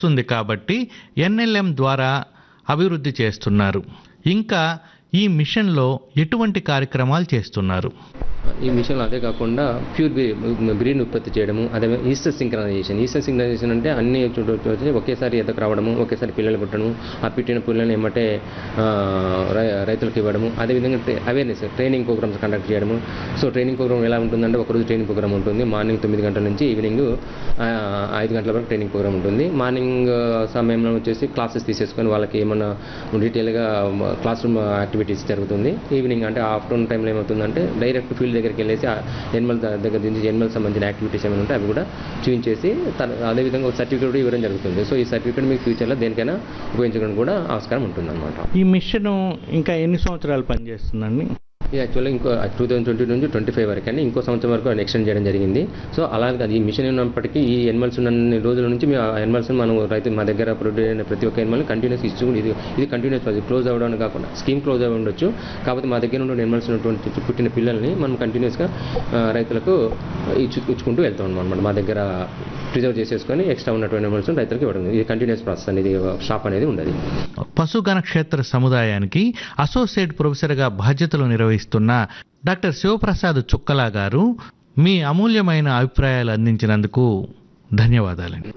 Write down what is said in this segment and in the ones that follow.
వస్తుంది కాబట్టి ఎన్ఎల్ఎం ద్వారా అభివృద్ధి చేస్తున్నారు ఇంకా ఈ మిషన్లో ఎటువంటి కార్యక్రమాలు చేస్తున్నారు ఈ మిషన్లో అదే కాకుండా ప్యూర్ బ్రీడ్ ఉత్పత్తి చేయడము అదే ఈస్టర్ సింక్రనైజేషన్ ఈస్టర్ సింక్రనైజేషన్ అంటే అన్ని చోట వచ్చి ఒకేసారి ఎదకు రావడము ఒకేసారి పిల్లలు పుట్టడము ఆ పుట్టిన పిల్లల్ని ఏమంటే ఆ, రై- రైతులకు ఇవ్వడము అదేవిధంగా అవేర్నెస్ ట్రైనింగ్ ప్రోగ్రామ్స్ కండక్ట్ చేయడము సో ట్రైనింగ్ ప్రోగ్రామ్ ఎలా ఉంటుందంటే ఒకరోజు ట్రైనింగ్ ప్రోగ్రామ్ ఉంటుంది మార్నింగ్ తొమ్మిది గంటల నుంచి ఈవినింగ్ ఆ, ఐదు గంటల వరకు ట్రైనింగ్ ప్రోగ్రామ్ ఉంటుంది మార్నింగ్ సమయంలో వచ్చేసి క్లాసెస్ తీసేసుకొని వాళ్ళకి ఏమన్నా డీటెయిల్గా క్లాస్ రూమ్ యాక్టివిటీస్ జరుగుతుంది ఈవినింగ్ అంటే ఆఫ్టర్నూన్ టైంలో ఏమవుతుందంటే డైరెక్ట్ ఫీల్డ్ దగ్గరికి వెళ్ళేసి ఎనిమల్ దగ్గర నుంచి ఎనిమల్ సంబంధించిన యాక్టివిటీస్ ఏమైనా ఉంటే అవి కూడా చూపించేసి తన అదేవిధంగా ఒక సర్టిఫికేట్ కూడా ఇవ్వడం జరుగుతుంది సో ఈ సర్టిఫికేట్ మీకు ఫ్యూచర్లో దేనికైనా ఉపయోగించడానికి కూడా ఆస్కారం ఉంటుందన్నమాట ఈ మిషన్ ఇంకా ఎన్ని సంవత్సరాలు పనిచేస్తుందండి ఇది యాక్చువల్గా ఇంకో టూ థౌసండ్ ట్వంటీ నుంచి ట్వంటీ ఫైవ్ వరకు అండి ఇంకో సంవత్సరం వరకు ఎక్స్టెండ్ చేయడం జరిగింది సో అలాగే అది ఈ మిషన్ ఉన్నప్పటికీ ఈ ఎనిమల్స్ ఉన్న రోజుల నుంచి మేము ఆ ఎనిమల్స్ మనం రైతు మా దగ్గర ప్రొడ్యూస్ అయిన ప్రతి ఒక్క ఎనిమల్ కంటిన్యూస్ ఇస్తూ కూడా ఇది ఇది కంటిన్యూస్ అది క్లోజ్ అవ్వడం కాకుండా స్కీమ్ క్లోజ్ అవ్వ ఉండొచ్చు కాకపోతే మా దగ్గర ఉన్న ఎనిమల్స్ ఉన్నటువంటి పుట్టిన పిల్లల్ని మనం కంటిన్యూస్గా రైతులకు ఇచ్చు ఇచ్చుకుంటూ వెళ్తాం అనమాట మా దగ్గర ప్రిజర్వ్ చేసేసుకొని ఎక్స్ట్రా ఉన్నటువంటి ఎనిమల్స్ రైతులకు ఇవ్వడం ఇది కంటిన్యూస్ ప్రాసెస్ అనేది షాప్ అనేది ఉండదు పశుగణ క్షేత్ర సముదాయానికి అసోసియేట్ ప్రొఫెసర్గా బాధ్యతలు నిర్వహిస్తున్న డాక్టర్ శివప్రసాద్ చుక్కలా గారు మీ అమూల్యమైన అభిప్రాయాలు అందించినందుకు ధన్యవాదాలండి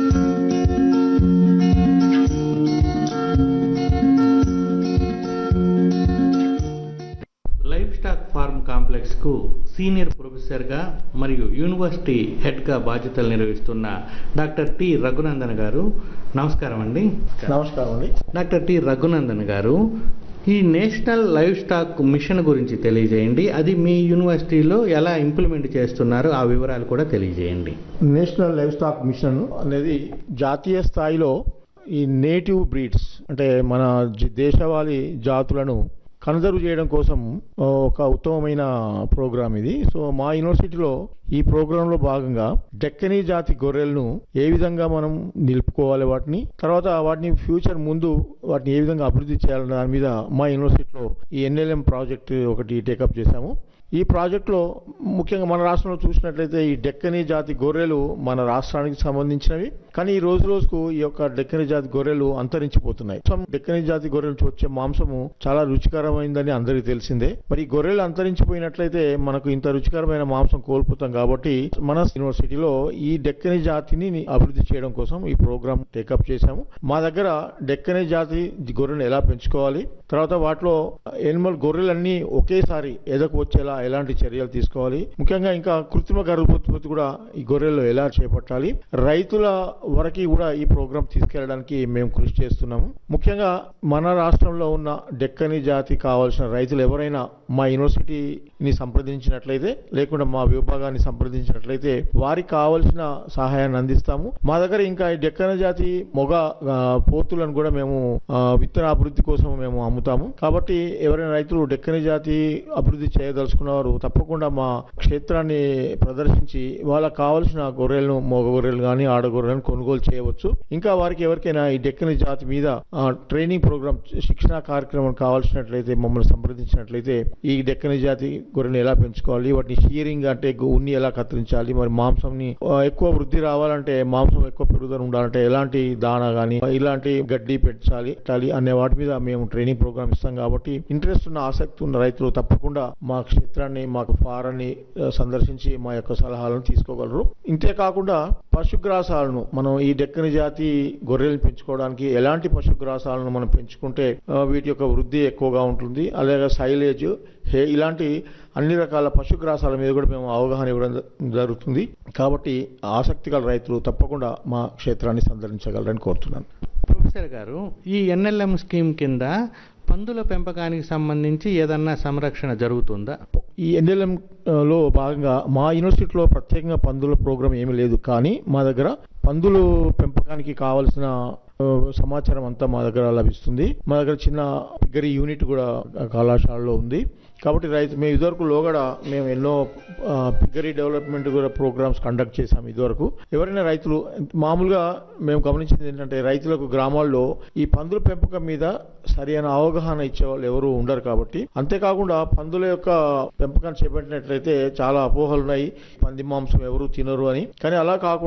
లైఫ్ స్టాక్ ఫార్మ్ కాంప్లెక్స్కు సీనియర్ ప్రొఫెసర్గా మరియు యూనివర్సిటీ హెడ్గా బాధ్యతలు నిర్వహిస్తున్న డాక్టర్ టి రఘునందన్ గారు నమస్కారం అండి నమస్కారం అండి డాక్టర్ టి రఘునందన్ గారు ఈ నేషనల్ లైవ్ స్టాక్ మిషన్ గురించి తెలియజేయండి అది మీ యూనివర్సిటీలో ఎలా ఇంప్లిమెంట్ చేస్తున్నారో ఆ వివరాలు కూడా తెలియజేయండి నేషనల్ లైవ్ స్టాక్ మిషన్ అనేది జాతీయ స్థాయిలో ఈ నేటివ్ బ్రీడ్స్ అంటే మన జ- దేశవాళీ జాతులను కన్జర్వ్ చేయడం కోసం ఆ, ఒక ఉత్తమమైన ప్రోగ్రామ్ ఇది సో మా యూనివర్సిటీలో ఈ ప్రోగ్రాంలో భాగంగా డెక్కనీ జాతి గొర్రెలను ఏ విధంగా మనం నిలుపుకోవాలి వాటిని తర్వాత వాటిని ఫ్యూచర్ ముందు వాటిని ఏ విధంగా అభివృద్ధి చేయాలన్న దాని మీద మా యూనివర్సిటీలో ఈ ఎన్ఎల్ఎం ప్రాజెక్ట్ ఒకటి టేకప్ చేశాము ఈ ప్రాజెక్టులో ముఖ్యంగా మన రాష్ట్రంలో చూసినట్లయితే ఈ డెక్కనీ జాతి గొర్రెలు మన రాష్ట్రానికి సంబంధించినవి కానీ ఈ రోజు రోజుకు ఈ యొక్క డెక్కనీ జాతి గొర్రెలు అంతరించిపోతున్నాయి సో డెక్కనీ జాతి గొర్రెల నుంచి వచ్చే మాంసము చాలా రుచికరమైందని అందరికీ తెలిసిందే మరి ఈ గొర్రెలు అంతరించిపోయినట్లయితే మనకు ఇంత రుచికరమైన మాంసం కోల్పోతాం కాబట్టి మన యూనివర్సిటీలో ఈ డెక్కనీ జాతిని అభివృద్ధి చేయడం కోసం ఈ ప్రోగ్రామ్ టేకప్ చేశాము మా దగ్గర డెక్కనీ జాతి గొర్రెలను ఎలా పెంచుకోవాలి తర్వాత వాటిలో ఎనిమల్ గొర్రెలన్నీ ఒకేసారి ఎదకు వచ్చేలా ఎలాంటి చర్యలు తీసుకోవాలి ముఖ్యంగా ఇంకా కృత్రిమ గర్భోత్పత్తి కూడా ఈ గొర్రెల్లో ఎలా చేపట్టాలి రైతుల వరకు కూడా ఈ ప్రోగ్రాం తీసుకెళ్ళడానికి మేము కృషి చేస్తున్నాము ముఖ్యంగా మన రాష్ట్రంలో ఉన్న డెక్కని జాతి కావాల్సిన రైతులు ఎవరైనా మా యూనివర్సిటీని సంప్రదించినట్లయితే లేకుండా మా విభాగాన్ని సంప్రదించినట్లయితే వారికి కావాల్సిన సహాయాన్ని అందిస్తాము మా దగ్గర ఇంకా ఈ డెక్కన జాతి మొగ ఆ, పోతులను కూడా మేము ఆ, విత్తన అభివృద్ధి కోసం మేము అమ్ముతాము కాబట్టి ఎవరైనా రైతులు డెక్కని జాతి అభివృద్ధి చేయదలుచుకున్న వారు తప్పకుండా మా క్షేత్రాన్ని ప్రదర్శించి వాళ్ళకి కావాల్సిన గొర్రెలను మగ గొర్రెలు కానీ ఆడ గొర్రెలను కొనుగోలు చేయవచ్చు ఇంకా వారికి ఎవరికైనా ఈ డెక్కని జాతి మీద ఆ, ట్రైనింగ్ ప్రోగ్రామ్ శిక్షణ కార్యక్రమం కావాల్సినట్లయితే మమ్మల్ని సంప్రదించినట్లయితే ఈ డెక్కని జాతి గొర్రెని ఎలా పెంచుకోవాలి వాటిని షియరింగ్ అంటే గు- ఉన్ని ఎలా కత్తిరించాలి మరి మాంసంని ఆ, ఎక్కువ వృద్ధి రావాలంటే మాంసం ఎక్కువ పెరుగుదల ఉండాలంటే ఎలాంటి దానా గానీ ఇలాంటి గడ్డి పెంచాలి పెట్టాలి అనే వాటి మీద మేము ట్రైనింగ్ ప్రోగ్రామ్ ఇస్తాం కాబట్టి ఇంట్రెస్ట్ ఉన్న ఆసక్తి ఉన్న రైతులు తప్పకుండా మా క్షేత్రాన్ని మాకు ఫారాన్ని ఆ, సందర్శించి మా యొక్క సలహాలను తీసుకోగలరు ఇంతే కాకుండా పశుగ్రాసాలను మనం ఈ డెక్కని జాతి గొర్రెలను పెంచుకోవడానికి ఎలాంటి పశుగ్రాసాలను మనం పెంచుకుంటే ఆ, వీటి యొక్క వృద్ధి ఎక్కువగా ఉంటుంది అలాగే సైలేజ్ హే ఇలాంటి అన్ని రకాల పశుగ్రాసాల మీద కూడా మేము అవగాహన ఇవ్వడం జ- జరుగుతుంది కాబట్టి ఆసక్తి గల రైతులు తప్పకుండా మా క్షేత్రాన్ని సందర్శించగలరని కోరుతున్నాను ప్రొఫెసర్ గారు ఈ ఎన్ఎల్ఎం స్కీమ్ కింద పందుల పెంపకానికి సంబంధించి ఏదన్నా సంరక్షణ జరుగుతుందా ఈ ఎన్ఎల్ఎం లో భాగంగా మా యూనివర్సిటీలో ప్రత్యేకంగా పందుల ప్రోగ్రామ్ ఏమీ లేదు కానీ మా దగ్గర పందులు పెంపకానికి కావలసిన ఆ, సమాచారం అంతా మా దగ్గర లభిస్తుంది మా దగ్గర చిన్న పిగ్గరి యూనిట్ కూడా కళాశాలలో ఉంది కాబట్టి రైతు మేము ఇదివరకు లోగడ మేము ఎన్నో ఆ, పిగ్గరి డెవలప్మెంట్ కూడా ప్రోగ్రామ్స్ కండక్ట్ చేశాం ఇదివరకు ఎవరైనా రైతులు మామూలుగా మేము గమనించింది ఏంటంటే రైతులకు గ్రామాల్లో ఈ పందుల పెంపకం మీద సరైన అవగాహన ఇచ్చే వాళ్ళు ఎవరు ఉండరు కాబట్టి అంతేకాకుండా పందుల యొక్క పెంపకాన్ని చేపట్టినట్లయితే చాలా అపోహలు ఉన్నాయి పంది మాంసం ఎవరు తినరు అని కానీ అలా కాకుండా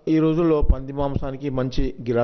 ఈ రోజుల్లో పంది మాంసానికి మంచి గిరాకీ